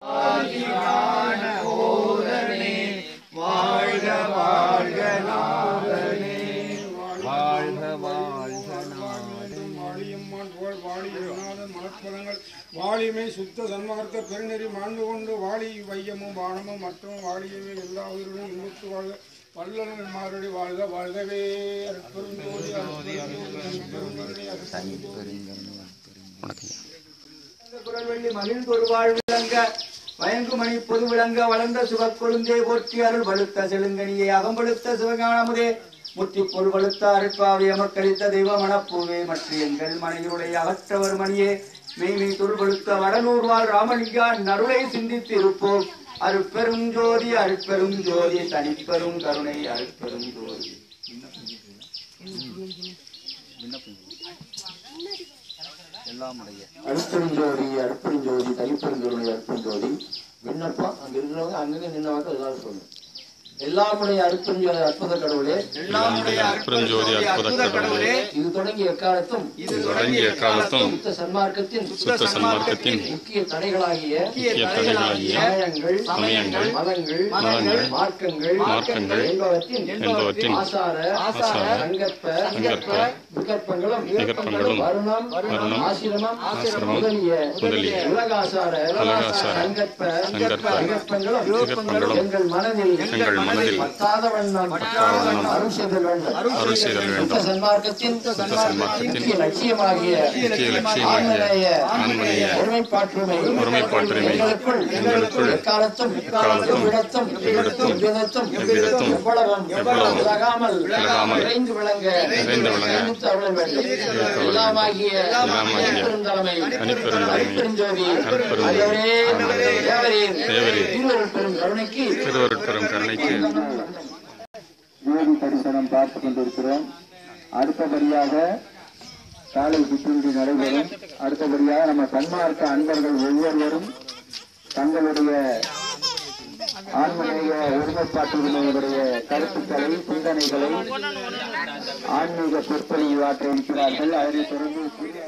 வாழியம்மான் புகழ் வாழி குருநாதன் மலர்பதங்கள் வாழிமை சுத்த சன்மார்க்க பெருநெறி மாண்டு கொண்டு வாழி வையமும் வானமும் மற்றும் வாழியவே எல்லா உயிரிலும் இன்புற்று வாழ்க வல்லவன் மாரடி வாழ்க வாழ்கவே அருட்பெருஞ்சோதி அருட்பெருஞ்சோதி அருட்பெருங்கருணை அருட்பெருஞ்சோதி குரல்வெள்ளி மகிழ்ந்தொரு வாழ் விளங்க வயங்குமணி பொது விளங்க வளர்ந்த சுகக்கொழுந்தே போற்றி அருள் வலுத்த செழுங்கனியை அகம்படுத்த சிவகானமுதே முற்றி பொருள்படுத்த அருட்பாவை அமக்களித்த தெய்வ மணப்பூவே மற்ற எங்கள் மனையுடைய அகற்றவர் மணியே மெய்மை துருள்படுத்த வடலூர் வாழ் ராமலிங்கா நருளை சிந்தித்து இருப்போம் அருட்பெரும் ஜோதி அருட்பெரும் ஜோதி தனிப்பெரும் கருணை அருட்பெரும் ஜோதி அருப்பெருஞ்சோதி அருப்பெருஞ்சோதி தனிப்பெருஞ்சோதி அருப்பெருஞ்சோதி விண்ணப்பம் அங்க இருக்கிறவங்க அங்கங்க நின்னவங்க எல்லாரும் சொல்லணும் எல்லாருடைய அருப்பெருஞ்சோதி அற்புத கடவுளே அற்புதஞ்சோதி அற்புத கடவுளே இது தொடங்கி எக்காலத்தும் இது தொடங்கிய காலத்தும் சுத்த சன்மார்க்கத்தின் சுத்த சன்மார்க்கத்தின் முக்கிய தடைகளாகிய முக்கிய தடைகளாகிய சமயங்கள் சமயங்கள், மதங்கள் மதங்கள், மார்க்கங்கள் மார்க்கங்கள் என்பவற்றின் என்பவற்றின் ஆசார ஆசார, சங்கற்ப சங்கற்ப, விகற்பங்களும் விகற்பங்களும், வருணம் வருணம், ஆசிரமம் ஆசிரமம், முதலிய முதலிய உலகாசார உலகாசார, சங்கற்ப சங்கற்ப, விகற்பங்களும் விகற்பங்களும் எங்கள் மனதில் எங்கள் மனதில் பத்தாத வண்ணம் பத்தாத வண்ணம் அருள் செய்தல் வேண்டும் அருள் செய்தல் சுத்த வேண்டும் சன்மார்க்கத்தின் சன்மார்க்கத்தின் முக்கிய லட்சியமாகிய முக்கிய லட்சியமாகிய ஆன்மநேய ஆன்மநேய ஒருமைப்பாட்டுரிமை ஒருமைப்பாட்டுரிமை எங்களுக்குள் எங்களுக்குள் எக்காலத்தும் எக்காலத்தும் எவ்விடத்தும் எவ்விடத்தும் எவ்விதத்தும் எவ்விடத்தும் எவ்வளவும் எவ்வளவும் விலகாமல் விலகாமல் நிறைந்து விளங்க நிறைந்து விளங்க அறிவித்து அருள வேண்டும் வேண்டும். எல்லாமாகிய எல்லாமாகிய பெருந்தலைமை தனிப்பெருந்தலைமை, அருட்பெருஞ்சோதி அருட்பெருஞ்சோதி, ஆண்டவரே, தேவரீர் தேவரீர், திருவருட் பெரும் கருணைக்கு திருவருட்பெரும் கருணைக்கு ஜோதி தரிசனம் பார்த்து கொண்டிருக்கிறோம் அடுத்தபடியாக காலை சுற்றுண்டி நடைபெறும் அடுத்தபடியாக நம்ம சன்மார்க்க அன்பர்கள் ஒவ்வொருவரும் தங்களுடைய ஆன்மீக ஒருமைப்பாட்டுரிமையுடைய கருத்துக்களை சிந்தனைகளை ஆன்மீக சொற்பொழிவு ஆற்ற இருக்கிறார்கள் அதனைத் தொடர்ந்து